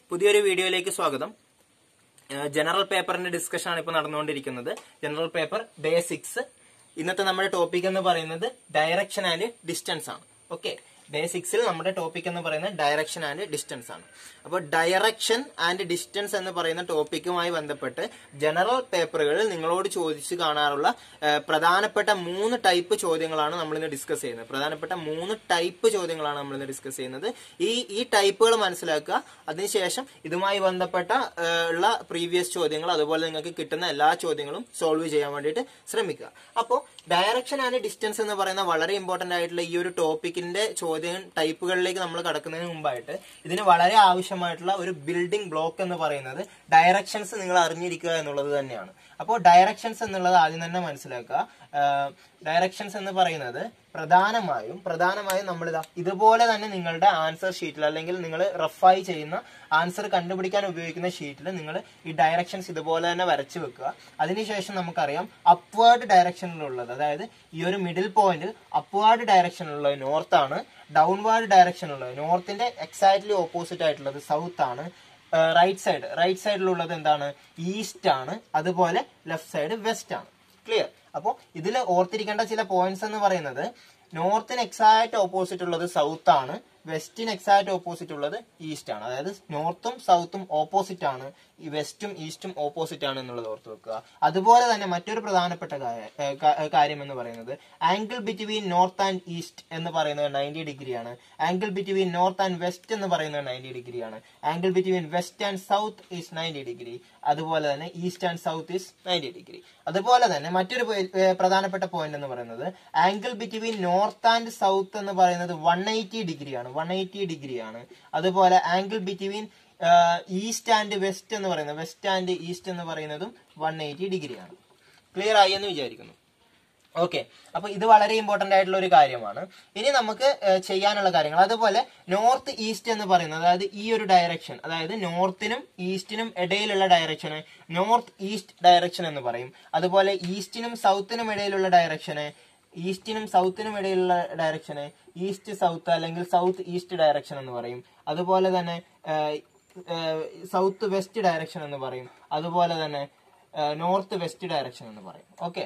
പുതിയൊരു വീഡിയോയിലേക്ക് സ്വാഗതം ജനറൽ പേപ്പറിന്റെ ഡിസ്കഷൻ ആണ് ഇപ്പോൾ നടന്നുകൊണ്ടിരിക്കുന്നത് ജനറൽ പേപ്പർ ഡേ സിക്സ് ഇന്നത്തെ നമ്മുടെ ടോപ്പിക് എന്ന് പറയുന്നത് ഡയറക്ഷൻ ആൻഡ് ഡിസ്റ്റൻസ് ആണ് ഓക്കെ ഡേ സിക്സിൽ നമ്മുടെ ടോപ്പിക് എന്ന് പറയുന്നത് ഡയറക്ഷൻ ആൻഡ് ഡിസ്റ്റൻസ് ആണ് അപ്പോൾ ഡയറക്ഷൻ ആൻഡ് ഡിസ്റ്റൻസ് എന്ന് പറയുന്ന ടോപ്പിക്കുമായി ബന്ധപ്പെട്ട് ജനറൽ പേപ്പറുകളിൽ നിങ്ങളോട് ചോദിച്ചു കാണാറുള്ള ആ, പ്രധാനപ്പെട്ട മൂന്ന് ടൈപ്പ് ചോദ്യങ്ങളാണ് നമ്മൾ ഇന്ന് ഡിസ്കസ് ചെയ്യുന്നത് പ്രധാനപ്പെട്ട മൂന്ന് ടൈപ്പ് ചോദ്യങ്ങളാണ് നമ്മൾ ഇന്ന് ഡിസ്കസ് ചെയ്യുന്നത് ഈ ഈ ടൈപ്പുകൾ മനസ്സിലാക്കുക അതിനുശേഷം ഇതുമായി ബന്ധപ്പെട്ട ആ, ഉള്ള പ്രീവിയസ് ചോദ്യങ്ങൾ അതുപോലെ നിങ്ങൾക്ക് കിട്ടുന്ന എല്ലാ ചോദ്യങ്ങളും സോൾവ് ചെയ്യാൻ വേണ്ടിയിട്ട് ശ്രമിക്കുക അപ്പോൾ ഡയറക്ഷൻ ആൻഡ് ഡിസ്റ്റൻസ് എന്ന് പറയുന്ന വളരെ ഇമ്പോർട്ടന്റ് ആയിട്ടുള്ള ഈ ഒരു ടോപ്പിക്കിന്റെ ചോദ്യം ടൈപ്പുകളിലേക്ക് നമ്മൾ കടക്കുന്നതിന് മുമ്പായിട്ട് ഇതിന് വളരെ ആവശ്യമായിട്ടുള്ള ഒരു ബിൽഡിംഗ് ബ്ലോക്ക് എന്ന് പറയുന്നത് ഡയറക്ഷൻസ് നിങ്ങൾ അറിഞ്ഞിരിക്കുക എന്നുള്ളത് തന്നെയാണ് അപ്പോൾ ഡയറക്ഷൻസ് എന്നുള്ളത് ആദ്യം തന്നെ മനസ്സിലാക്കുക ഡയറക്ഷൻസ് എന്ന് പറയുന്നത് പ്രധാനമായും പ്രധാനമായും നമ്മൾ ഇതാ ഇതുപോലെ തന്നെ നിങ്ങളുടെ ആൻസർ ഷീറ്റിൽ അല്ലെങ്കിൽ നിങ്ങൾ റഫായി ചെയ്യുന്ന ആൻസർ കണ്ടുപിടിക്കാൻ ഉപയോഗിക്കുന്ന ഷീറ്റിൽ നിങ്ങൾ ഈ ഡയറക്ഷൻസ് ഇതുപോലെ തന്നെ വരച്ചു വെക്കുക അതിനുശേഷം നമുക്കറിയാം അപ്വേർഡ് ഡയറക്ഷനിലുള്ളത് അതായത് ഈ ഒരു മിഡിൽ പോയിന്റ് അപ്വേർഡ് ഡയറക്ഷനിലുള്ളത് നോർത്ത് ആണ് ഡൗൺവേർഡ് ഡയറക്ഷനിലുള്ളത് നോർത്തിന്റെ എക്സാക്ട്ലി ഓപ്പോസിറ്റ് ആയിട്ടുള്ളത് സൗത്ത് ആണ് റൈറ്റ് സൈഡ് റൈറ്റ് സൈഡിലുള്ളത് എന്താണ് ഈസ്റ്റ് ആണ് അതുപോലെ ലെഫ്റ്റ് സൈഡ് വെസ്റ്റ് ആണ് ക്ലിയർ അപ്പോൾ ഇതിൽ ഓർത്തിരിക്കേണ്ട ചില പോയിന്റ്സ് എന്ന് പറയുന്നത് നോർത്തിന് എക്സാക്ട് ഓപ്പോസിറ്റ് ഉള്ളത് സൗത്ത് ആണ് വെസ്റ്റിന് എക്സാക്ട് ഓപ്പോസിറ്റ് ഉള്ളത് ഈസ്റ്റ് ആണ് അതായത് നോർത്തും സൗത്തും ഓപ്പോസിറ്റ് ആണ് ഈ വെസ്റ്റും ഈസ്റ്റും ഓപ്പോസിറ്റ് ആണ് എന്നുള്ളത് ഓർത്ത് വെക്കുക അതുപോലെ തന്നെ മറ്റൊരു പ്രധാനപ്പെട്ട കാ- ഏ, കാ- ഏ, കാര്യം എന്ന് പറയുന്നത് angle between north and east എന്ന് പറയുന്നത് നയൻറ്റി ഡിഗ്രിയാണ് angle between north and west എന്ന് പറയുന്നത് നയൻറ്റി ഡിഗ്രിയാണ് angle between west and south is ninety degree അതുപോലെ തന്നെ east and south is ninety degree അതുപോലെ തന്നെ മറ്റൊരു പോയി- ഏ, പ്രധാനപ്പെട്ട പോയിന്റ് എന്ന് പറയുന്നത് angle between north and south എന്ന് പറയുന്നത് വൺ എയ്റ്റി ഡിഗ്രിയാണ് വൺ എയ്റ്റി ഡിഗ്രിയാണ് അതുപോലെ angle between east and west എന്ന് പറയുന്നത് വെസ്റ്റ് ആൻഡ് ഈസ്റ്റ് എന്ന് പറയുന്നതും വൺ എയ്റ്റി ഡിഗ്രിയാണ് ക്ലിയർ ആയി എന്ന് വിചാരിക്കുന്നു ഓക്കെ അപ്പൊ ഇത് വളരെ ഇമ്പോർട്ടന്റ് ആയിട്ടുള്ള ഒരു കാര്യമാണ് ഇനി നമുക്ക് ഏഹ്, ചെയ്യാനുള്ള കാര്യങ്ങൾ അതുപോലെ നോർത്ത് ഈസ്റ്റ് എന്ന് പറയുന്നത് അതായത് ഈ ഒരു ഡയറക്ഷൻ അതായത് നോർത്തിനും ഈസ്റ്റിനും ഇടയിലുള്ള ഡയറക്ഷന് നോർത്ത് ഈസ്റ്റ് ഡയറക്ഷൻ എന്ന് പറയും അതുപോലെ ഈസ്റ്റിനും സൗത്തിനും ഇടയിലുള്ള ഡയറക്ഷന് ഈസ്റ്റിനും സൗത്തിനും ഇടയിലുള്ള ഡയറക്ഷന് ഈസ്റ്റ് സൗത്ത് അല്ലെങ്കിൽ സൗത്ത് ഈസ്റ്റ് ഡയറക്ഷൻ എന്ന് പറയും അതുപോലെ തന്നെ സൗത്ത് വെസ്റ്റ് ഡയറക്ഷൻ എന്ന് പറയും അതുപോലെ തന്നെ നോർത്ത് വെസ്റ്റ് ഡയറക്ഷൻ എന്ന് പറയും ഓക്കെ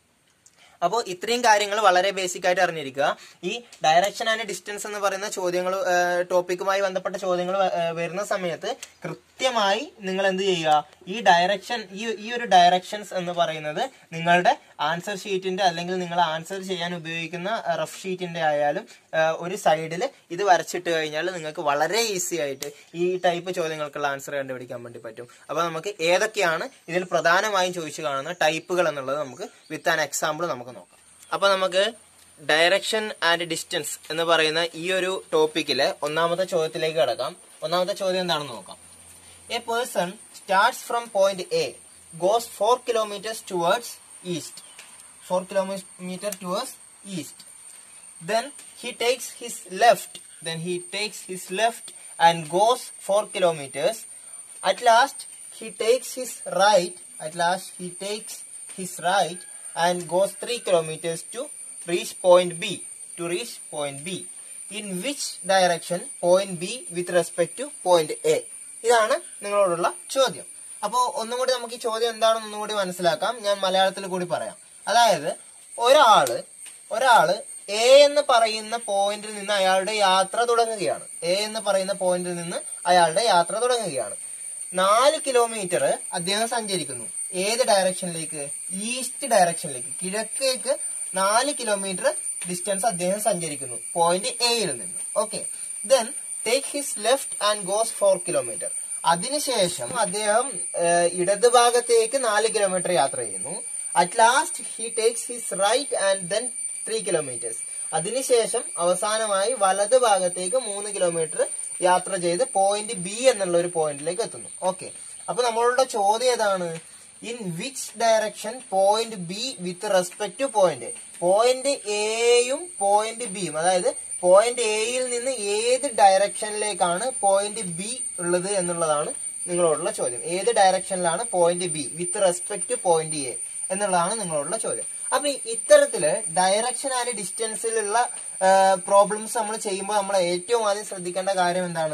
അപ്പോൾ ഇത്രയും കാര്യങ്ങൾ വളരെ ബേസിക് ആയിട്ട് അറിഞ്ഞിരിക്കുക ഈ ഡയറക്ഷൻ ആൻഡ് ഡിസ്റ്റൻസ് എന്ന് പറയുന്ന ചോദ്യങ്ങൾ ടോപ്പിക്കുമായി ബന്ധപ്പെട്ട ചോദ്യങ്ങൾ വരുന്ന സമയത്ത് കൃത്യമായി നിങ്ങൾ എന്ത് ചെയ്യുക ഈ ഡയറക്ഷൻ ഈ ഈ ഒരു ഡയറക്ഷൻസ് എന്ന് പറയുന്നത് നിങ്ങളുടെ ആൻസർ ഷീറ്റിന്റെ അല്ലെങ്കിൽ നിങ്ങൾ ആൻസർ ചെയ്യാൻ ഉപയോഗിക്കുന്ന റഫ് ഷീറ്റിന്റെ ആയാലും ആ, ഒരു സൈഡിൽ ഇത് വരച്ചിട്ട് കഴിഞ്ഞാൽ നിങ്ങൾക്ക് വളരെ ഈസി ആയിട്ട് ഈ ടൈപ്പ് ചോദ്യങ്ങൾക്കുള്ള ആൻസർ കണ്ടുപിടിക്കാൻ വേണ്ടി പറ്റും അപ്പോൾ നമുക്ക് ഏതൊക്കെയാണ് ഇതിൽ പ്രധാനമായും ചോദിച്ചു കാണുന്ന ടൈപ്പുകൾ എന്നുള്ളത് നമുക്ക് വിത്ത് ആൻ എക്സാമ്പിൾ നമുക്ക് നോക്കാം അപ്പോൾ നമുക്ക് ഡയറക്ഷൻ ആൻഡ് ഡിസ്റ്റൻസ് എന്ന് പറയുന്ന ഈ ഒരു ടോപ്പിക്കിലെ ഒന്നാമത്തെ ചോദ്യത്തിലേക്ക് കിടക്കാം ഒന്നാമത്തെ ചോദ്യം എന്താണെന്ന് നോക്കാം a person starts from point A goes four kilometers towards east four kilometer towards east then he takes his left then he takes his left and goes 4 kilometers at last he takes his right at last he takes his right and goes 3 kilometers to reach point b to reach point b in which direction point b with respect to point a ഇതാണ് നിങ്ങളോടുള്ള ചോദ്യം അപ്പോൾ ഒന്നും കൂടി നമുക്ക് ഈ ചോദ്യം എന്താണെന്ന് ഒന്നും കൂടി മനസ്സിലാക്കാം ഞാൻ മലയാളത്തിൽ കൂടി പറയാം അതായത് ഒരാള് ഒരാള് എ എന്ന് പറയുന്ന പോയിന്റിൽ നിന്ന് അയാളുടെ യാത്ര തുടങ്ങുകയാണ് എ എന്ന് പറയുന്ന പോയിന്റിൽ നിന്ന് അയാളുടെ യാത്ര തുടങ്ങുകയാണ് നാല് കിലോമീറ്റർ അദ്ദേഹം സഞ്ചരിക്കുന്നു ഏത് ഡയറക്ഷനിലേക്ക് ഈസ്റ്റ് ഡയറക്ഷനിലേക്ക് കിഴക്കേക്ക് നാല് കിലോമീറ്റർ ഡിസ്റ്റൻസ് അദ്ദേഹം സഞ്ചരിക്കുന്നു പോയിന്റ് എയിൽ നിന്ന് okay then take his left and goes four kilometer അതിനുശേഷം അദ്ദേഹം ഏഹ്, ഇടതുഭാഗത്തേക്ക് നാല് കിലോമീറ്റർ യാത്ര ചെയ്യുന്നു at last he takes his right and then three kilometers അതിനുശേഷം അവസാനമായി വലത് ഭാഗത്തേക്ക് മൂന്ന് കിലോമീറ്റർ യാത്ര ചെയ്ത് പോയിന്റ് ബി എന്നുള്ള ഒരു പോയിന്റിലേക്ക് എത്തുന്നു ഓക്കെ അപ്പൊ നമ്മളുടെ ചോദ്യം ഏതാണ് in which direction point B with respect to point point എയും പോയിന്റ് ബിയും അതായത് പോയിന്റ് എയിൽ നിന്ന് ഏത് ഡയറക്ഷനിലേക്കാണ് പോയിന്റ് ബി ഉള്ളത് എന്നുള്ളതാണ് നിങ്ങളോടുള്ള ചോദ്യം ഏത് ഡയറക്ഷനിലാണ് point B with respect to point A എന്നുള്ളതാണ് നിങ്ങളോടുള്ള ചോദ്യം അപ്പൊ ഈ ഇത്തരത്തില് ഡയറക്ഷൻ ആൻഡ് ഡിസ്റ്റൻസിലുള്ള പ്രോബ്ലംസ് നമ്മൾ ചെയ്യുമ്പോൾ നമ്മൾ ഏറ്റവും ആദ്യം ശ്രദ്ധിക്കേണ്ട കാര്യം എന്താണ്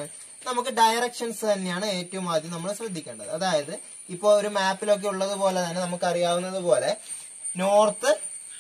നമുക്ക് ഡയറക്ഷൻസ് തന്നെയാണ് ഏറ്റവും ആദ്യം നമ്മൾ ശ്രദ്ധിക്കേണ്ടത് അതായത് ഇപ്പൊ ഒരു മാപ്പിലൊക്കെ ഉള്ളതുപോലെ തന്നെ നമുക്ക് അറിയാവുന്നത് പോലെ north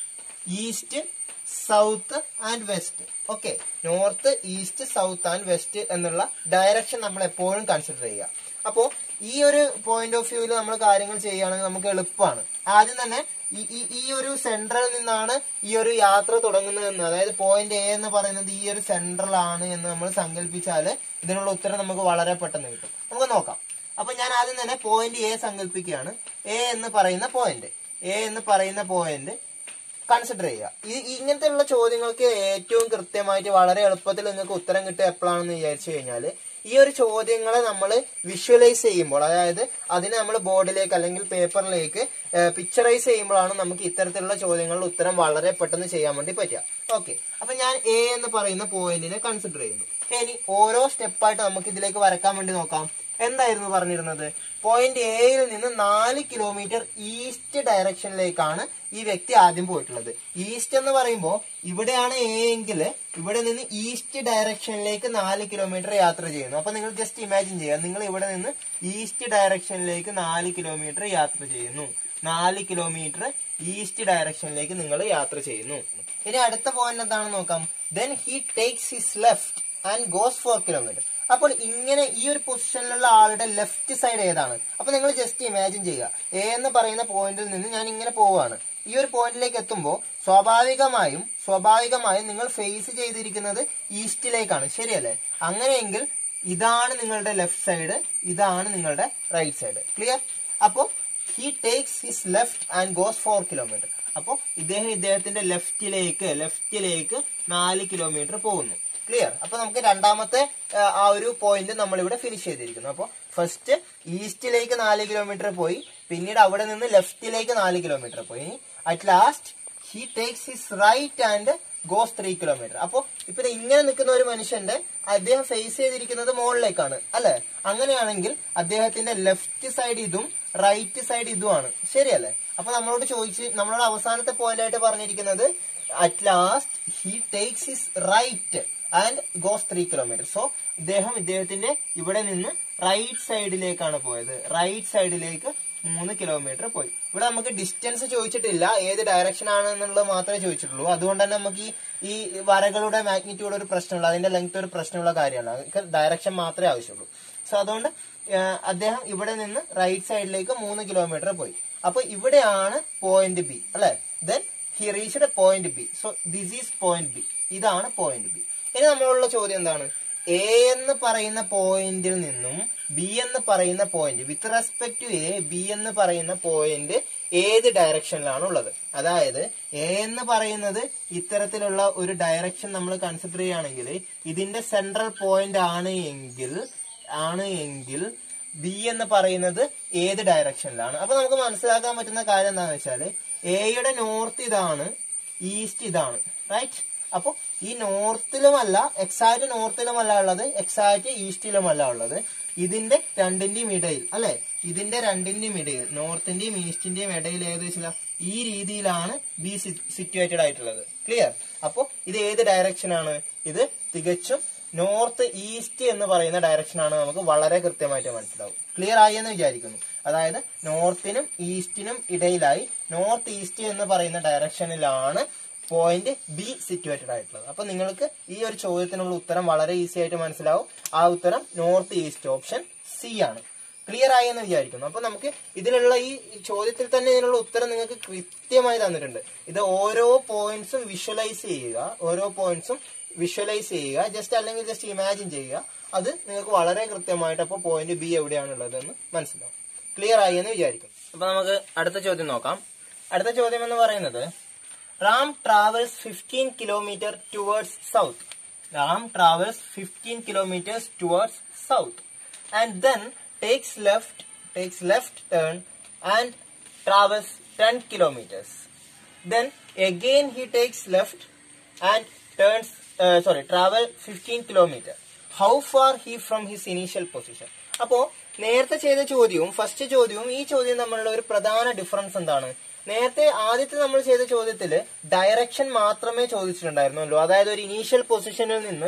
east south and west okay north east south and west എന്നുള്ള ഡയറക്ഷൻ നമ്മൾ എപ്പോഴും കൺസിഡർ ചെയ്യുക അപ്പോ ഈ ഒരു പോയിന്റ് ഓഫ് വ്യൂവിൽ നമ്മൾ കാര്യങ്ങൾ ചെയ്യുകയാണെങ്കിൽ നമുക്ക് എളുപ്പമാണ് ആദ്യം തന്നെ ഈ ഈ- ഈ ഒരു സെൻട്രൽ നിന്നാണ് ഈ ഒരു യാത്ര തുടങ്ങുന്നതെന്ന് അതായത് പോയിന്റ് എ എന്ന് പറയുന്നത് ഈ ഒരു സെൻട്രൽ ആണ് എന്ന് നമ്മൾ സങ്കല്പിച്ചാൽ ഇതിനുള്ള ഉത്തരം നമുക്ക് വളരെ പെട്ടെന്ന് കിട്ടും നമുക്ക് നോക്കാം അപ്പൊ ഞാൻ ആദ്യം തന്നെ പോയിന്റ് എ സങ്കല്പിക്കുകയാണ് എ എന്ന് പറയുന്ന പോയിന്റ് എ എന്ന് പറയുന്ന പോയിന്റ് കൺസിഡർ ചെയ്യുക ഈ ഇങ്ങനത്തെ ഉള്ള ചോദ്യങ്ങൾക്ക് ഏറ്റവും കൃത്യമായിട്ട് വളരെ എളുപ്പത്തിൽ നിങ്ങൾക്ക് ഉത്തരം കിട്ടുക എപ്പോഴാണെന്ന് വിചാരിച്ചു കഴിഞ്ഞാൽ ഈ ഒരു ചോദ്യങ്ങളെ നമ്മൾ വിഷ്വലൈസ് ചെയ്യുമ്പോൾ അതായത് അതിനെ നമ്മൾ ബോർഡിലേക്ക് അല്ലെങ്കിൽ പേപ്പറിലേക്ക് പിക്ചറൈസ് ചെയ്യുമ്പോഴാണ് നമുക്ക് ഇത്തരത്തിലുള്ള ചോദ്യങ്ങളുടെ ഉത്തരം വളരെ പെട്ടെന്ന് ചെയ്യാൻ വേണ്ടി പറ്റുക ഓക്കെ അപ്പൊ ഞാൻ എ എന്ന് പറയുന്ന പോയിന്റിനെ കൺസിഡർ ചെയ്യുന്നു ഇനി ഓരോ സ്റ്റെപ്പായിട്ട് നമുക്ക് ഇതിലേക്ക് വരക്കാൻ വേണ്ടി നോക്കാം എന്തായിരുന്നു പറഞ്ഞിരുന്നത് പോയിന്റ് എയിൽ നിന്ന് നാല് കിലോമീറ്റർ ഈസ്റ്റ് ഡയറക്ഷനിലേക്കാണ് ഈ വ്യക്തി ആദ്യം പോയിട്ടുള്ളത് ഈസ്റ്റ് എന്ന് പറയുമ്പോൾ ഇവിടെയാണ് എ എങ്കിൽ ഇവിടെ നിന്ന് ഈസ്റ്റ് ഡയറക്ഷനിലേക്ക് നാല് കിലോമീറ്റർ യാത്ര ചെയ്യുന്നു അപ്പൊ നിങ്ങൾ ജസ്റ്റ് ഇമാജിൻ ചെയ്യുക നിങ്ങൾ ഇവിടെ നിന്ന് ഈസ്റ്റ് ഡയറക്ഷനിലേക്ക് നാല് കിലോമീറ്റർ യാത്ര ചെയ്യുന്നു നാല് കിലോമീറ്റർ ഈസ്റ്റ് ഡയറക്ഷനിലേക്ക് നിങ്ങൾ യാത്ര ചെയ്യുന്നു ഇനി അടുത്ത പോയിന്റ് എന്താണെന്ന് നോക്കാം then he takes his left and goes four kilometer അപ്പോൾ ഇങ്ങനെ ഈ ഒരു പൊസിഷനിലുള്ള ആളുടെ ലെഫ്റ്റ് സൈഡ് ഏതാണ് അപ്പൊ നിങ്ങൾ ജസ്റ്റ് ഇമാജിൻ ചെയ്യുക എ എന്ന് പറയുന്ന പോയിന്റിൽ നിന്ന് ഞാൻ ഇങ്ങനെ പോവുകയാണ് ഈ ഒരു പോയിന്റിലേക്ക് എത്തുമ്പോൾ സ്വാഭാവികമായും സ്വാഭാവികമായും നിങ്ങൾ ഫേസ് ചെയ്തിരിക്കുന്നത് ഈസ്റ്റിലേക്കാണ് ശരിയല്ലേ അങ്ങനെയെങ്കിൽ ഇതാണ് നിങ്ങളുടെ ലെഫ്റ്റ് സൈഡ് ഇതാണ് നിങ്ങളുടെ റൈറ്റ് സൈഡ് ക്ലിയർ അപ്പോൾ he takes his left and goes four kilometer അപ്പോൾ ഇദ്ദേഹം ഇദ്ദേഹത്തിന്റെ ലെഫ്റ്റിലേക്ക് ലെഫ്റ്റിലേക്ക് നാല് കിലോമീറ്റർ പോകുന്നു ക്ലിയർ അപ്പൊ നമുക്ക് രണ്ടാമത്തെ ആ, ആ ഒരു പോയിന്റ് നമ്മൾ ഇവിടെ ഫിനിഷ് ചെയ്തിരിക്കുന്നു അപ്പോൾ ഫസ്റ്റ് ഈസ്റ്റിലേക്ക് നാല് കിലോമീറ്റർ പോയി പിന്നീട് അവിടെ നിന്ന് ലെഫ്റ്റിലേക്ക് നാല് കിലോമീറ്റർ പോയി at last he takes his right and goes three kilometer അപ്പൊ ഇപ്പൊ ദേ ഇങ്ങനെ നിൽക്കുന്ന ഒരു മനുഷ്യന്റെ അദ്ദേഹം ഫേസ് ചെയ്തിരിക്കുന്നത് മുകളിലേക്കാണ് അല്ലെ അങ്ങനെയാണെങ്കിൽ അദ്ദേഹത്തിന്റെ ലെഫ്റ്റ് സൈഡ് ഇതും റൈറ്റ് സൈഡ് ഇതുമാണ് ശരിയല്ലേ അപ്പൊ നമ്മളോട് ചോദിച്ച് നമ്മളോട് അവസാനത്തെ പോയിന്റ് ആയിട്ട് പറഞ്ഞിരിക്കുന്നത് at last he takes his right and goes three kilometer so ഇദ്ദേഹം ഇദ്ദേഹത്തിന്റെ ഇവിടെ നിന്ന് റൈറ്റ് സൈഡിലേക്കാണ് പോയത് റൈറ്റ് സൈഡിലേക്ക് മൂന്ന് കിലോമീറ്റർ പോയി ഇവിടെ നമുക്ക് ഡിസ്റ്റൻസ് ചോദിച്ചിട്ടില്ല ഏത് ഡയറക്ഷൻ ആണ് എന്നുള്ളത് മാത്രമേ ചോദിച്ചിട്ടുള്ളൂ അതുകൊണ്ട് തന്നെ നമുക്ക് ഈ ഈ വരകളുടെ മാഗ്നിറ്റ്യൂഡ് ഒരു പ്രശ്നമുള്ള അതിന്റെ ലെങ്ത് ഒരു പ്രശ്നമുള്ള കാര്യമല്ല നമുക്ക് ഡയറക്ഷൻ മാത്രമേ ആവശ്യമുള്ളൂ സോ അതുകൊണ്ട് ആ, അദ്ദേഹം ഇവിടെ നിന്ന് റൈറ്റ് സൈഡിലേക്ക് മൂന്ന് കിലോമീറ്റർ പോയി അപ്പൊ ഇവിടെയാണ് പോയിന്റ് ബി അല്ലെ then he reached point B so this is point B ഇതാണ് പോയിന്റ് ബി ഇനി നമ്മളുള്ള ചോദ്യം എന്താണ് എ എന്ന് പറയുന്ന പോയിന്റിൽ നിന്നും ബി എന്ന് പറയുന്ന point with respect to A B എന്ന് പറയുന്ന പോയിന്റ് ഏത് ഡയറക്ഷനിലാണ് ഉള്ളത് അതായത് എ എന്ന് പറയുന്നത് ഇത്തരത്തിലുള്ള ഒരു ഡയറക്ഷൻ നമ്മൾ കൺസിഡർ ചെയ്യുകയാണെങ്കിൽ ഇതിന്റെ സെൻട്രൽ പോയിന്റ് ആണ് എങ്കിൽ ആണ് എങ്കിൽ ബി എന്ന് പറയുന്നത് ഏത് ഡയറക്ഷനിലാണ് അപ്പൊ നമുക്ക് മനസ്സിലാക്കാൻ പറ്റുന്ന കാര്യം എന്താണെന്ന് വെച്ചാൽ എയുടെ നോർത്ത് ഇതാണ് ഈസ്റ്റ് ഇതാണ് റൈറ്റ് അപ്പൊ ഈ നോർത്തിലുമല്ല എക്സാക്ട് നോർത്തിലുമല്ല ഉള്ളത് എക്സാക്ട് ഈസ്റ്റിലുമല്ല ഉള്ളത് ഇതിന്റെ രണ്ടിന്റെയും ഇടയിൽ അല്ലെ ഇതിന്റെ രണ്ടിന്റെയും ഇടയിൽ നോർത്തിന്റെയും ഈസ്റ്റിന്റെയും ഇടയിൽ ഏകദേശം ഈ രീതിയിലാണ് ബി സിറ്റുവേറ്റഡ് ആയിട്ടുള്ളത് ക്ലിയർ അപ്പോ ഇത് ഏത് ഡയറക്ഷനാണ് ഇത് തികച്ചും നോർത്ത് ഈസ്റ്റ് എന്ന് പറയുന്ന ഡയറക്ഷനാണ് നമുക്ക് വളരെ കൃത്യമായിട്ട് മനസ്സിലാവും ക്ലിയർ ആയി എന്ന് വിചാരിക്കുന്നു അതായത് നോർത്തിനും ഈസ്റ്റിനും ഇടയിലായി നോർത്ത് ഈസ്റ്റ് എന്ന് പറയുന്ന ഡയറക്ഷനിലാണ് പോയിന്റ് ബി സിറ്റുവേറ്റഡ് ആയിട്ടുള്ളത് അപ്പൊ നിങ്ങൾക്ക് ഈ ഒരു ചോദ്യത്തിനുള്ള ഉത്തരം വളരെ ഈസി ആയിട്ട് മനസ്സിലാവും ആ ഉത്തരം നോർത്ത് ഈസ്റ്റ് ഓപ്ഷൻ സി ആണ് ക്ലിയർ ആയി എന്ന് വിചാരിക്കുന്നു അപ്പൊ നമുക്ക് ഇതിനുള്ള ഈ ചോദ്യത്തിൽ തന്നെ ഇതിനുള്ള ഉത്തരം നിങ്ങൾക്ക് കൃത്യമായി തന്നിട്ടുണ്ട് ഇത് ഓരോ പോയിന്റ്സും വിഷ്വലൈസ് ചെയ്യുക ഓരോ പോയിന്റ്സും വിഷ്വലൈസ് ചെയ്യുക ജസ്റ്റ് അല്ലെങ്കിൽ ജസ്റ്റ് ഇമാജിൻ ചെയ്യുക അത് നിങ്ങൾക്ക് വളരെ കൃത്യമായിട്ട് അപ്പോൾ പോയിന്റ് ബി എവിടെയാണുള്ളത് എന്ന് മനസ്സിലാവും ക്ലിയർ ആയി എന്ന് വിചാരിക്കും അപ്പൊ നമുക്ക് അടുത്ത ചോദ്യം നോക്കാം അടുത്ത ചോദ്യം എന്ന് പറയുന്നത് Ram travels fifteen kilometer towards south Ram travels fifteen kilometers towards south and then takes left takes left turn and travels ten kilometers then again he takes left and turns uh, sorry travel 15 kilometer how far he from his initial position അപ്പോ നേരത്തെ ചെയ്ത ചോദ്യവും first ചോദ്യവും ഈ ചോദ്യം തമ്മിലുള്ള ഒരു പ്രധാന ഡിഫറൻസ് എന്താണ് നേരത്തെ ആദ്യത്തെ നമ്മൾ ചെയ്ത ചോദ്യത്തിൽ ഡയറക്ഷൻ മാത്രമേ ചോദിച്ചിട്ടുണ്ടായിരുന്നുള്ളൂ അതായത് ഒരു ഇനീഷ്യൽ പൊസിഷനിൽ നിന്ന്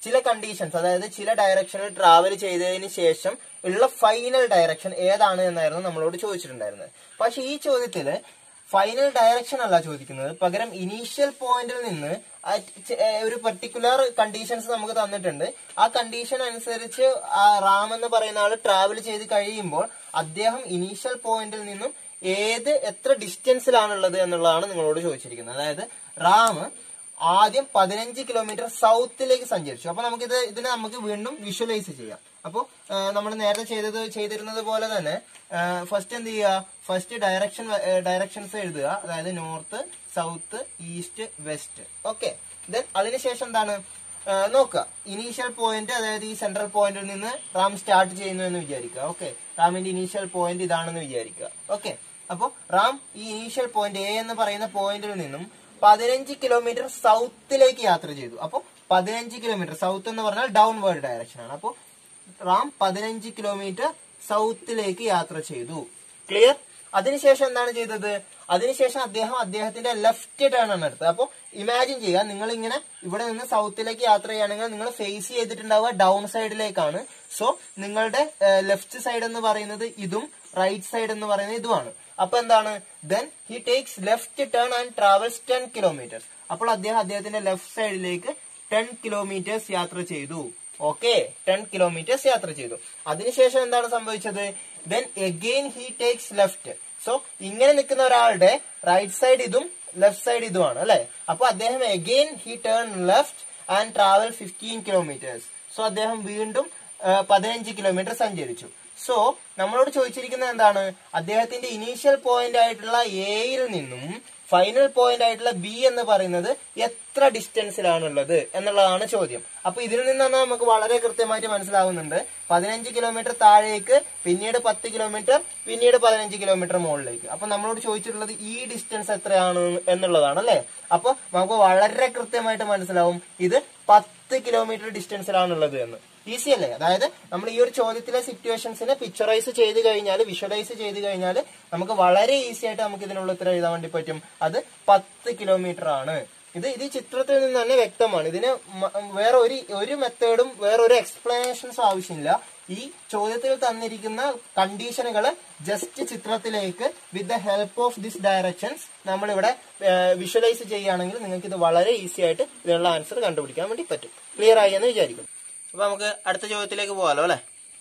ചില കണ്ടീഷൻസ് അതായത് ചില ഡയറക്ഷനിൽ ട്രാവൽ ചെയ്തതിന് ശേഷം ഉള്ള ഫൈനൽ ഡയറക്ഷൻ ഏതാണ് എന്നായിരുന്നു നമ്മളോട് ചോദിച്ചിട്ടുണ്ടായിരുന്നത് പക്ഷെ ഈ ചോദ്യത്തില് ഫൈനൽ ഡയറക്ഷൻ അല്ല ചോദിക്കുന്നത് പകരം ഇനീഷ്യൽ പോയിന്റിൽ നിന്ന് at ച- ഏ, ഒരു പെർട്ടിക്കുലർ കണ്ടീഷൻസ് നമുക്ക് തന്നിട്ടുണ്ട് ആ കണ്ടീഷൻ അനുസരിച്ച് ആ റാം എന്ന് പറയുന്ന ആള് ട്രാവൽ ചെയ്ത് കഴിയുമ്പോൾ അദ്ദേഹം ഇനീഷ്യൽ പോയിന്റിൽ നിന്നും ഏത് എത്ര ഡിസ്റ്റൻസിലാണുള്ളത് എന്നുള്ളതാണ് നിങ്ങളോട് ചോദിച്ചിരിക്കുന്നത് അതായത് റാം ആദ്യം പതിനഞ്ച് കിലോമീറ്റർ സൗത്തിലേക്ക് സഞ്ചരിച്ചു അപ്പൊ നമുക്കിത് ഇതിനെ നമുക്ക് വീണ്ടും വിഷ്വലൈസ് ചെയ്യാം അപ്പോൾ നമ്മൾ നേരത്തെ ചെയ്തത് ചെയ്തിരുന്നത് പോലെ തന്നെ ഫസ്റ്റ് എന്ത് ചെയ്യുക ഫസ്റ്റ് ഡയറക്ഷൻ ഡയറക്ഷൻസ് എഴുതുക അതായത് north south east west okay then അതിനുശേഷം എന്താണ് ആ, നോക്കുക ഇനീഷ്യൽ പോയിന്റ് അതായത് ഈ സെൻട്രൽ പോയിന്റിൽ നിന്ന് റാം സ്റ്റാർട്ട് ചെയ്യുന്നു എന്ന് വിചാരിക്കുക ഓക്കെ റാമിന്റെ ഇനീഷ്യൽ പോയിന്റ് ഇതാണെന്ന് വിചാരിക്കുക ഓക്കെ അപ്പോൾ റാം ഈ ഇനീഷ്യൽ പോയിന്റ് എ എന്ന് പറയുന്ന പോയിന്റിൽ നിന്നും പതിനഞ്ച് കിലോമീറ്റർ സൗത്തിലേക്ക് യാത്ര ചെയ്തു അപ്പോൾ പതിനഞ്ച് കിലോമീറ്റർ സൗത്ത് എന്ന് പറഞ്ഞാൽ ഡൗൺവേർഡ് ഡയറക്ഷൻ ആണ് അപ്പോൾ റാം പതിനഞ്ച് കിലോമീറ്റർ സൗത്തിലേക്ക് യാത്ര ചെയ്തു ക്ലിയർ അതിനുശേഷം എന്താണ് ചെയ്തത് അതിനുശേഷം അദ്ദേഹം അദ്ദേഹത്തിന്റെ ലെഫ്റ്റ് ടേൺ ആണ് എടുത്തത് അപ്പോൾ ഇമാജിൻ ചെയ്യുക നിങ്ങൾ ഇങ്ങനെ ഇവിടെ നിന്ന് സൗത്തിലേക്ക് യാത്ര ചെയ്യുകയാണെങ്കിൽ നിങ്ങൾ ഫേസ് ചെയ്തിട്ടുണ്ടാവുക ഡൗൺ സൈഡിലേക്കാണ് സോ നിങ്ങളുടെ ലെഫ്റ്റ് സൈഡ് എന്ന് പറയുന്നത് ഇതും റൈറ്റ് സൈഡ് എന്ന് പറയുന്നത് ഇതുമാണ് അപ്പൊ എന്താണ് then he takes left turn and travels ten kilometers അപ്പോൾ അദ്ദേഹം അദ്ദേഹത്തിന്റെ ലെഫ്റ്റ് സൈഡിലേക്ക് ടെൻ കിലോമീറ്റേഴ്സ് യാത്ര ചെയ്തു ഓക്കെ ടെൻ കിലോമീറ്റേഴ്സ് യാത്ര ചെയ്തു അതിനുശേഷം എന്താണ് സംഭവിച്ചത് then again he takes left so ഇങ്ങനെ നിൽക്കുന്ന ഒരാളുടെ റൈറ്റ് സൈഡ് ഇതും ലെഫ്റ്റ് സൈഡ് ഇതുമാണ് അല്ലെ അപ്പൊ അദ്ദേഹം again he turn left and travel fifteen kilometers so അദ്ദേഹം വീണ്ടും പതിനഞ്ച് കിലോമീറ്റർ സഞ്ചരിച്ചു സോ നമ്മളോട് ചോദിച്ചിരിക്കുന്നത് എന്താണ് അദ്ദേഹത്തിന്റെ ഇനീഷ്യൽ പോയിന്റ് ആയിട്ടുള്ള എയിൽ നിന്നും ഫൈനൽ പോയിന്റ് ആയിട്ടുള്ള ബി എന്ന് പറയുന്നത് എത്ര ഡിസ്റ്റൻസിലാണുള്ളത് എന്നുള്ളതാണ് ചോദ്യം അപ്പൊ ഇതിൽ നിന്നാണ് നമുക്ക് വളരെ കൃത്യമായിട്ട് മനസ്സിലാവുന്നുണ്ട് പതിനഞ്ച് കിലോമീറ്റർ താഴേക്ക് പിന്നീട് പത്ത് കിലോമീറ്റർ പിന്നീട് പതിനഞ്ച് കിലോമീറ്റർ മുകളിലേക്ക് അപ്പൊ നമ്മളോട് ചോദിച്ചിട്ടുള്ളത് ഈ ഡിസ്റ്റൻസ് എത്രയാണ് എന്നുള്ളതാണ് അല്ലെ അപ്പൊ നമുക്ക് വളരെ കൃത്യമായിട്ട് മനസ്സിലാവും ഇത് പത്ത് കിലോമീറ്റർ ഡിസ്റ്റൻസിലാണുള്ളത് എന്ന് ഈസി അല്ലേ അതായത് നമ്മൾ ഈ ഒരു ചോദ്യത്തിലെ സിറ്റുവേഷൻസിനെ പിക്ചറൈസ് ചെയ്ത് കഴിഞ്ഞാൽ വിഷ്വലൈസ് ചെയ്ത് കഴിഞ്ഞാൽ നമുക്ക് വളരെ ഈസി ആയിട്ട് നമുക്ക് ഇതിനുള്ള ഉത്തരം എഴുതാൻ വേണ്ടി പറ്റും അത് പത്ത് കിലോമീറ്റർ ആണ് ഇത് ഇത് ഈ ചിത്രത്തിൽ നിന്ന് തന്നെ വ്യക്തമാണ് ഇതിന് മ- വേറെ ഒരു ഒരു മെത്തേഡും വേറെ ഒരു എക്സ്പ്ലനേഷൻസും ആവശ്യമില്ല ഈ ചോദ്യത്തിൽ തന്നിരിക്കുന്ന കണ്ടീഷനുകൾ ജസ്റ്റ് ചിത്രത്തിലേക്ക് with the help of this directions നമ്മളിവിടെ വിഷ്വലൈസ് ചെയ്യുകയാണെങ്കിൽ നിങ്ങൾക്ക് ഇത് വളരെ ഈസി ആയിട്ട് ഇതിനുള്ള ആൻസർ കണ്ടുപിടിക്കാൻ വേണ്ടി പറ്റും ക്ലിയർ ആയി എന്ന് വിചാരിക്കും അപ്പൊ നമുക്ക് അടുത്ത ചോദ്യത്തിലേക്ക് പോകാലോ അല്ലെ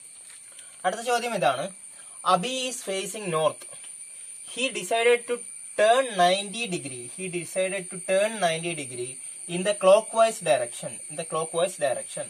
അടുത്ത ചോദ്യം ഇതാണ് Abhi is facing north he decided to turn 90 degree he decided to turn 90 degree in the clockwise direction in the clockwise direction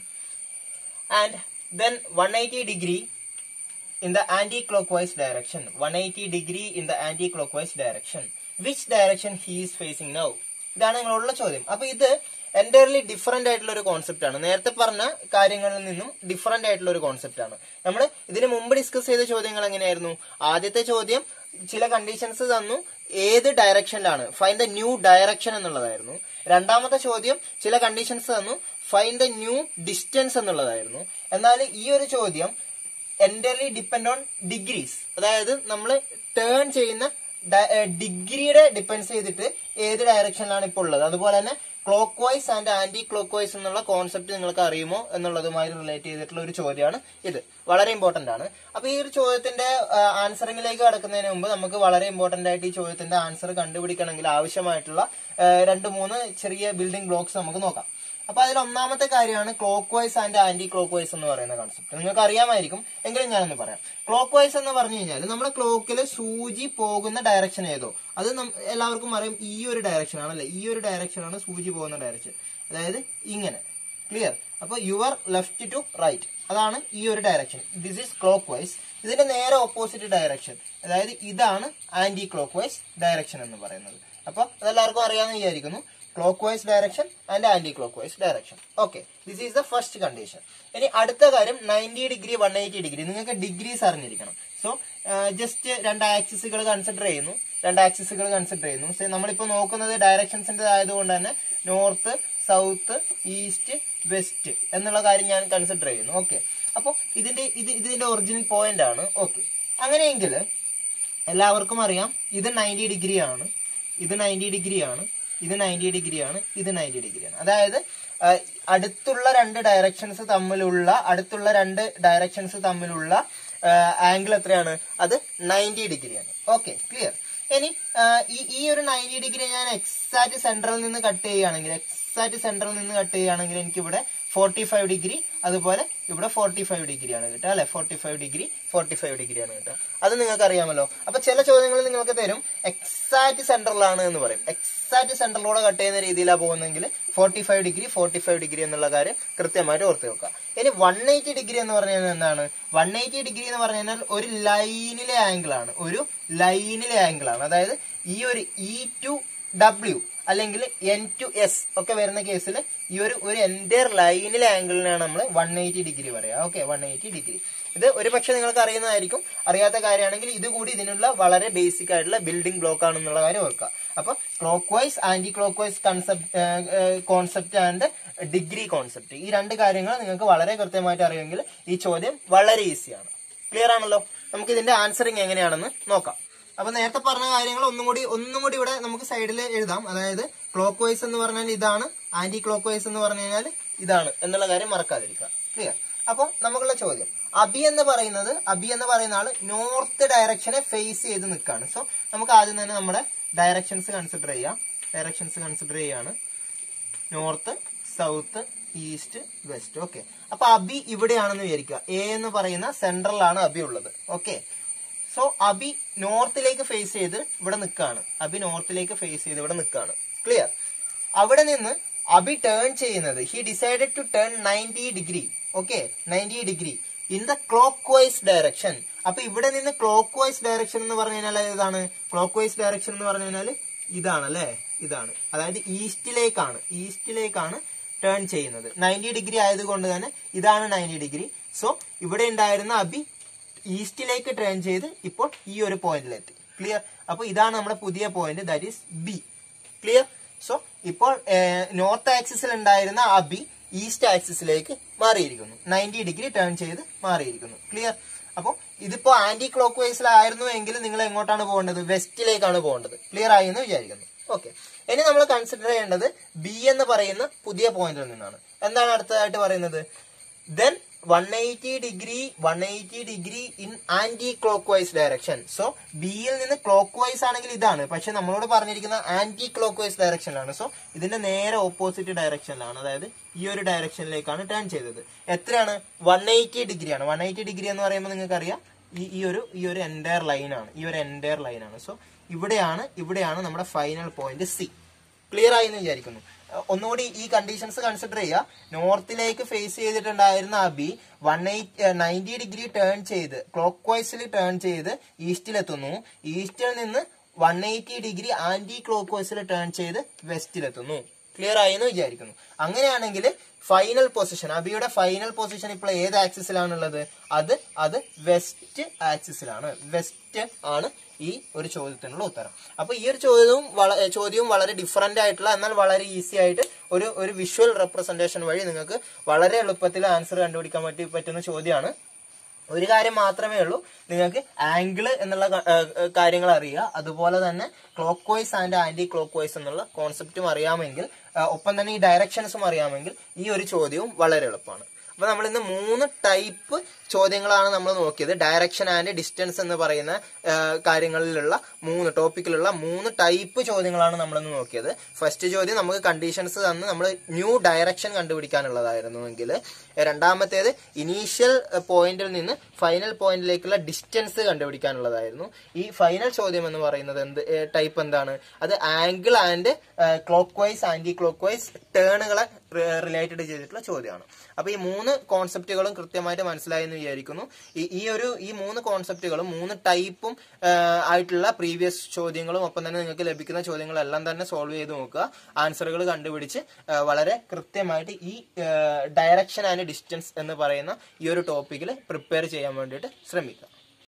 and then 180 degree in the anti-clockwise direction 180 degree in the anti-clockwise direction which direction he is facing now ഇതാണ് നിങ്ങളുള്ള ചോദ്യം അപ്പൊ ഇത് entirely different ആയിട്ടുള്ള ഒരു concept ആണ് നേരത്തെ പറഞ്ഞ കാര്യങ്ങളിൽ നിന്നും ഡിഫറെന്റ് ആയിട്ടുള്ള ഒരു കോൺസെപ്റ്റ് ആണ് നമ്മൾ ഇതിന് മുമ്പ് ഡിസ്കസ് ചെയ്ത ചോദ്യങ്ങൾ എങ്ങനെയായിരുന്നു ആദ്യത്തെ ചോദ്യം ചില കണ്ടീഷൻസ് തന്നു ഏത് ഡയറക്ഷനിലാണ് ഫൈൻ ദ ന്യൂ ഡയറക്ഷൻ എന്നുള്ളതായിരുന്നു രണ്ടാമത്തെ ചോദ്യം ചില കണ്ടീഷൻസ് തന്നു ഫൈൻ ദ ന്യൂ ഡിസ്റ്റൻസ് എന്നുള്ളതായിരുന്നു എന്നാൽ ഈ ഒരു ചോദ്യം എൻറ്റയർലി ഡിപ്പെൻഡ് ഓൺ ഡിഗ്രീസ് അതായത് നമ്മൾ ടേൺ ചെയ്യുന്ന ഡിഗ്രിയുടെ ഡിപ്പെൻസ് ചെയ്തിട്ട് ഏത് ഡയറക്ഷനിലാണ് ഇപ്പോൾ ഉള്ളത് അതുപോലെ തന്നെ clockwise and anti clock vice എന്നുള്ള കോൺസെപ്റ്റ് നിങ്ങൾക്ക് അറിയുമോ എന്നുള്ളതുമായി റിലേറ്റ് ചെയ്തിട്ടുള്ള ഒരു ചോദ്യമാണ് ഇത് വളരെ ഇമ്പോർട്ടന്റ് ആണ് അപ്പൊ ഈ ഒരു ചോദ്യത്തിന്റെ ആൻസറിംഗിലേക്ക് കടക്കുന്നതിന് മുമ്പ് നമുക്ക് വളരെ ഇമ്പോർട്ടന്റ് ആയിട്ട് ഈ ചോദ്യത്തിന്റെ ആൻസർ കണ്ടുപിടിക്കണമെങ്കിൽ ആവശ്യമായിട്ടുള്ള ആ, രണ്ട് മൂന്ന് ചെറിയ ബിൽഡിംഗ് ബ്ലോക്സ് നമുക്ക് നോക്കാം അപ്പൊ അതിൽ ഒന്നാമത്തെ കാര്യമാണ് clockwise and anti clockwise എന്ന് പറയുന്ന കൺസെപ്റ്റ് നിങ്ങൾക്ക് അറിയാമായിരിക്കും എങ്കിലും ഞാനൊന്ന് പറയാം ക്ലോക്ക് വൈസ് എന്ന് പറഞ്ഞു കഴിഞ്ഞാൽ നമ്മുടെ ക്ലോക്കിൽ സൂചി പോകുന്ന ഡയറക്ഷൻ ഏതോ അത് നം- എല്ലാവർക്കും അറിയാം ഈ ഒരു ഡയറക്ഷൻ ആണല്ലേ ഈ ഒരു ഡയറക്ഷൻ ആണ് സൂചി പോകുന്ന ഡയറക്ഷൻ അതായത് ഇങ്ങനെ ക്ലിയർ അപ്പൊ യുവർ ലെഫ്റ്റ് ടു റൈറ്റ് അതാണ് ഈ ഒരു direction this is clockwise ഇതിന്റെ നേരെ ഓപ്പോസിറ്റ് ഡയറക്ഷൻ അതായത് ഇതാണ് ആന്റി ക്ലോക്ക് വൈസ് ഡയറക്ഷൻ എന്ന് പറയുന്നത് അപ്പൊ അതെല്ലാവർക്കും അറിയാമെന്ന് വിചാരിക്കുന്നു clock vice direction and anti clock vice direction okay this is the first condition ഇനി അടുത്ത കാര്യം ninety degree one eighty degree നിങ്ങൾക്ക് ഡിഗ്രീസ് അറിഞ്ഞിരിക്കണം സോ ജസ്റ്റ് രണ്ട് ആക്സിസുകൾ കൺസിഡർ ചെയ്യുന്നു രണ്ട് ആക്സിസുകൾ കൺസിഡർ ചെയ്യുന്നു സോ നമ്മളിപ്പോൾ നോക്കുന്നത് ഡയറക്ഷൻസിന്റെ ആയതുകൊണ്ട് തന്നെ നോർത്ത് സൗത്ത് ഈസ്റ്റ് വെസ്റ്റ് എന്നുള്ള കാര്യം ഞാൻ കൺസിഡർ ചെയ്യുന്നു ഓക്കെ അപ്പോൾ ഇതിന്റെ ഇത് ഇതിന്റെ ഒറിജിനൽ പോയിന്റ് ആണ് ഓക്കെ അങ്ങനെയെങ്കിൽ എല്ലാവർക്കും അറിയാം ഇത് നയൻറ്റി ഡിഗ്രി ആണ് ഇത് നയൻറ്റി ഡിഗ്രി ആണ് ഇത് നയൻറ്റി ഡിഗ്രിയാണ് ഇത് നയൻറ്റി ഡിഗ്രിയാണ് അതായത് ആ, അടുത്തുള്ള രണ്ട് ഡയറക്ഷൻസ് തമ്മിലുള്ള അടുത്തുള്ള രണ്ട് ഡയറക്ഷൻസ് തമ്മിലുള്ള ആംഗിൾ എത്രയാണ് അത് നയൻറ്റി ഡിഗ്രിയാണ് ഓക്കെ ക്ലിയർ ഇനി ആ, ഈ ഈ ഒരു നയൻറ്റി ഡിഗ്രി ഞാൻ എക്സാക്ട് സെന്ററിൽ നിന്ന് കട്ട് ചെയ്യുകയാണെങ്കിൽ എക്സാക്ട് സെന്ററിൽ നിന്ന് കട്ട് ചെയ്യുകയാണെങ്കിൽ എനിക്ക് ഇവിടെ ഫോർട്ടി ഫൈവ് ഡിഗ്രി അതുപോലെ ഇവിടെ ഫോർട്ടി ഫൈവ് ഡിഗ്രിയാണ് കിട്ടുക അല്ലെ forty five degree forty five ഡിഗ്രിയാണ് കിട്ടുക അത് നിങ്ങൾക്ക് അറിയാമല്ലോ അപ്പൊ ചില ചോദ്യങ്ങളിൽ നിങ്ങൾക്ക് തരും എക്സാക്ട് സെന്ററിലാണ് എന്ന് പറയും എക്സാക്ട് സെന്ററിലൂടെ കട്ട് ചെയ്യുന്ന രീതിയിലാണ് പോകുന്നെങ്കിൽ forty five degree forty five degree എന്നുള്ള കാര്യം കൃത്യമായിട്ട് ഓർത്ത് വെക്കുക ഇനി വൺ എയ്റ്റി ഡിഗ്രി എന്ന് പറഞ്ഞു കഴിഞ്ഞാൽ എന്താണ് വൺ എയ്റ്റി ഡിഗ്രി എന്ന് പറഞ്ഞു കഴിഞ്ഞാൽ ഒരു ലൈനിലെ ആംഗിൾ ആണ് ഒരു ലൈനിലെ ആംഗിൾ ആണ് അതായത് ഈ ഒരു ഇ ടു ഡബ്ല്യു അല്ലെങ്കിൽ എൻ ടു എസ് ഒക്കെ വരുന്ന കേസിൽ ഈ ഒരു ഒരു എൻറ്റയർ ലൈനിലെ ആംഗിളിനാണ് നമ്മൾ വൺ എയ്റ്റി ഡിഗ്രി പറയാം ഓക്കെ വൺ എയ്റ്റി ഡിഗ്രി ഇത് ഒരു പക്ഷെ നിങ്ങൾക്ക് അറിയുന്നതായിരിക്കും അറിയാത്ത കാര്യമാണെങ്കിൽ ഇത് കൂടി ഇതിനുള്ള വളരെ ബേസിക് ആയിട്ടുള്ള ബിൽഡിംഗ് ബ്ലോക്ക് ആണെന്നുള്ള കാര്യം ഓർക്കുക അപ്പൊ clockwise anti clockwise concept concept and degree concept ഈ രണ്ട് കാര്യങ്ങൾ നിങ്ങൾക്ക് വളരെ കൃത്യമായിട്ട് അറിയുമെങ്കിൽ ഈ ചോദ്യം വളരെ ഈസിയാണ് ക്ലിയർ ആണല്ലോ നമുക്ക് ഇതിന്റെ ആൻസറിങ് എങ്ങനെയാണെന്ന് നോക്കാം അപ്പൊ നേരത്തെ പറഞ്ഞ കാര്യങ്ങൾ ഒന്നും കൂടി ഒന്നും കൂടി ഇവിടെ നമുക്ക് സൈഡിൽ എഴുതാം അതായത് ക്ലോക്ക് വൈസ് എന്ന് പറഞ്ഞാൽ ഇതാണ് ആന്റി ക്ലോക്ക് വൈസ് എന്ന് പറഞ്ഞു കഴിഞ്ഞാൽ ഇതാണ് എന്നുള്ള കാര്യം മറക്കാതിരിക്കുക ക്ലിയർ അപ്പോൾ നമുക്കുള്ള ചോദ്യം അബി എന്ന് പറയുന്നത് അബി എന്ന് പറയുന്ന ആള് നോർത്ത് ഡയറക്ഷനെ ഫേസ് ചെയ്ത് നിൽക്കുകയാണ് സോ നമുക്ക് ആദ്യം തന്നെ നമ്മുടെ ഡയറക്ഷൻസ് കൺസിഡർ ചെയ്യാം ഡയറക്ഷൻസ് കൺസിഡർ ചെയ്യാണ് north south east west okay അപ്പൊ അബി ഇവിടെയാണെന്ന് വിചാരിക്കുക എ എന്ന് പറയുന്ന സെൻട്രലാണ് അബി ഉള്ളത് ഓക്കെ സോ അബി നോർത്തിലേക്ക് ഫേസ് ചെയ്ത് ഇവിടെ നിൽക്കുകയാണ് അബി നോർത്തിലേക്ക് ഫേസ് ചെയ്ത് ഇവിടെ നിൽക്കുകയാണ് ക്ലിയർ അവിടെ നിന്ന് അബി ടേൺ ചെയ്യുന്നത് he decided to turn ninety degree okay ninety degree in the clock vice direction അപ്പൊ ഇവിടെ നിന്ന് ക്ലോക്ക് വൈസ് ഡയറക്ഷൻ എന്ന് പറഞ്ഞു കഴിഞ്ഞാൽ ഏതാണ് ക്ലോക്ക് വൈസ് ഡയറക്ഷൻ എന്ന് പറഞ്ഞു കഴിഞ്ഞാൽ ഇതാണ് അല്ലേ ഇതാണ് അതായത് ഈസ്റ്റിലേക്കാണ് ഈസ്റ്റിലേക്കാണ് ടേൺ ചെയ്യുന്നത് നയൻറ്റി ഡിഗ്രി ആയതുകൊണ്ട് തന്നെ ഇതാണ് നയൻറ്റി ഡിഗ്രി സോ ഇവിടെ ഉണ്ടായിരുന്ന അബി ഈസ്റ്റിലേക്ക് ടേൺ ചെയ്ത് ഇപ്പോൾ ഈ ഒരു പോയിന്റിലെത്തി ക്ലിയർ അപ്പൊ ഇതാണ് നമ്മുടെ പുതിയ point that is B clear so ഇപ്പോൾ നോർത്ത് ആക്സിസിൽ ഉണ്ടായിരുന്ന അബി ഈസ്റ്റ് ആക്സിസിലേക്ക് മാറിയിരിക്കുന്നു നയൻറ്റി ഡിഗ്രി ടേൺ ചെയ്ത് മാറിയിരിക്കുന്നു ക്ലിയർ അപ്പോൾ ഇതിപ്പോ ആന്റി ക്ലോക്ക് വൈസിലായിരുന്നു എങ്കിൽ നിങ്ങൾ എങ്ങോട്ടാണ് പോകേണ്ടത് വെസ്റ്റിലേക്കാണ് പോകേണ്ടത് ക്ലിയർ ആയി എന്ന് വിചാരിക്കുന്നു ഓക്കെ ഇനി നമ്മൾ കൺസിഡർ ചെയ്യേണ്ടത് ബി എന്ന് പറയുന്ന പുതിയ പോയിന്റിൽ നിന്നാണ് എന്താണ് അടുത്തതായിട്ട് പറയുന്നത് then one eighty degree one eighty degree in clock vice direction so ബിയിൽ നിന്ന് ക്ലോക്ക് വൈസ് ആണെങ്കിൽ ഇതാണ് പക്ഷെ നമ്മളോട് പറഞ്ഞിരിക്കുന്ന ആന്റി ക്ലോക്ക് വൈസ് ഡയറക്ഷനിലാണ് സോ ഇതിന്റെ നേരെ ഓപ്പോസിറ്റ് ഡയറക്ഷനിലാണ് അതായത് ഈ ഒരു ഡയറക്ഷനിലേക്കാണ് ടേൺ ചെയ്തത് എത്രയാണ് വൺ എയ്റ്റി ഡിഗ്രിയാണ് വൺ എയ്റ്റി ഡിഗ്രി എന്ന് പറയുമ്പോൾ നിങ്ങൾക്ക് അറിയാം ഈ ഈ ഒരു ഈ ഒരു എൻറ്റയർ ലൈനാണ് ഈ ഒരു എൻറ്റയർ ലൈനാണ് സോ ഇവിടെയാണ് ഇവിടെയാണ് നമ്മുടെ ഫൈനൽ പോയിന്റ് സി ക്ലിയർ ആയി എന്ന് വിചാരിക്കുന്നു അഹ് ഒന്നുകൂടി ഈ കണ്ടീഷൻസ് കൺസിഡർ ചെയ്യുക നോർത്തിലേക്ക് ഫേസ് ചെയ്തിട്ടുണ്ടായിരുന്ന Abi one eight ninety degree turn ചെയ്ത് ക്ലോക്ക് വൈസിൽ ടേൺ ചെയ്ത് ഈസ്റ്റിലെത്തുന്നു ഈസ്റ്റിൽ നിന്ന് വൺ എയ്റ്റി ഡിഗ്രി ആന്റി ക്ലോക്ക് വൈസിൽ ടേൺ ചെയ്ത് വെസ്റ്റിലെത്തുന്നു ക്ലിയർ ആയി എന്ന് വിചാരിക്കുന്നു അങ്ങനെയാണെങ്കിൽ ഫൈനൽ പൊസിഷൻ അബിയുടെ ഫൈനൽ പൊസിഷൻ ഇപ്പോൾ ഏത് ആക്സിസിലാണുള്ളത് അത് അത് വെസ്റ്റ് ആക്സിസിലാണ് വെസ്റ്റ് ആണ് ഈ ഒരു ചോദ്യത്തിനുള്ള ഉത്തരം അപ്പൊ ഈ ഒരു ചോദ്യവും വള- ഏ, ചോദ്യവും വളരെ ഡിഫറെന്റ് ആയിട്ടുള്ള എന്നാൽ വളരെ ഈസി ആയിട്ട് ഒരു ഒരു വിഷ്വൽ റെപ്രസെന്റേഷൻ വഴി നിങ്ങൾക്ക് വളരെ എളുപ്പത്തിൽ ആൻസർ കണ്ടുപിടിക്കാൻ പറ്റി പറ്റുന്ന ചോദ്യമാണ് ഒരു കാര്യം മാത്രമേ ഉള്ളൂ നിങ്ങൾക്ക് ആംഗിൾ എന്നുള്ള ക- ഏഹ് ഏഹ് കാര്യങ്ങൾ അറിയുക അതുപോലെ തന്നെ clockwise and anti clock vice എന്നുള്ള കോൺസെപ്റ്റും അറിയാമെങ്കിൽ ഏഹ് ഒപ്പം തന്നെ ഈ ഡയറക്ഷൻസും അറിയാമെങ്കിൽ ഈ ഒരു ചോദ്യവും വളരെ എളുപ്പമാണ് അപ്പൊ നമ്മൾ ഇന്ന് മൂന്ന് ടൈപ്പ് ചോദ്യങ്ങളാണ് നമ്മൾ നോക്കിയത് ഡയറക്ഷൻ ആൻഡ് ഡിസ്റ്റൻസ് എന്ന് പറയുന്ന ഏഹ് കാര്യങ്ങളിലുള്ള മൂന്ന് ടോപ്പിക്കിലുള്ള മൂന്ന് ടൈപ്പ് ചോദ്യങ്ങളാണ് നമ്മൾ ഇന്ന് നോക്കിയത് ഫസ്റ്റ് ചോദ്യം നമുക്ക് കണ്ടീഷൻസ് തന്ന് നമ്മൾ ന്യൂ ഡയറക്ഷൻ കണ്ടുപിടിക്കാനുള്ളതായിരുന്നു എങ്കിൽ രണ്ടാമത്തേത് ഇനീഷ്യൽ പോയിന്റിൽ നിന്ന് ഫൈനൽ പോയിന്റിലേക്കുള്ള ഡിസ്റ്റൻസ് കണ്ടുപിടിക്കാനുള്ളതായിരുന്നു ഈ ഫൈനൽ ചോദ്യം എന്ന് പറയുന്നത് എന്ത് ടൈപ്പ് എന്താണ് അത് angle and clockwise anti anticlockwise ടേണുകളെ റിലേറ്റഡ് ചെയ്തിട്ടുള്ള ചോദ്യമാണ് അപ്പൊ ഈ മൂന്ന് കോൺസെപ്റ്റുകളും കൃത്യമായിട്ട് മനസ്സിലായി എന്ന് വിചാരിക്കുന്നു ഈ ഈ ഒരു ഈ മൂന്ന് കോൺസെപ്റ്റുകളും മൂന്ന് ടൈപ്പും ആയിട്ടുള്ള പ്രീവിയസ് ചോദ്യങ്ങളും ഒപ്പം തന്നെ നിങ്ങൾക്ക് ലഭിക്കുന്ന ചോദ്യങ്ങളെല്ലാം തന്നെ സോൾവ് ചെയ്ത് നോക്കുക ആൻസറുകൾ കണ്ടുപിടിച്ച് ആ, വളരെ കൃത്യമായിട്ട് ഈ ഡയറക്ഷൻ ആൻഡ് ഡിസ്റ്റൻസ് എന്ന് പറയുന്ന ഈ ഒരു ടോപ്പിക്കിൽ പ്രിപ്പയർ ചെയ്യാൻ വേണ്ടിയിട്ട് ശ്രമിക്കുക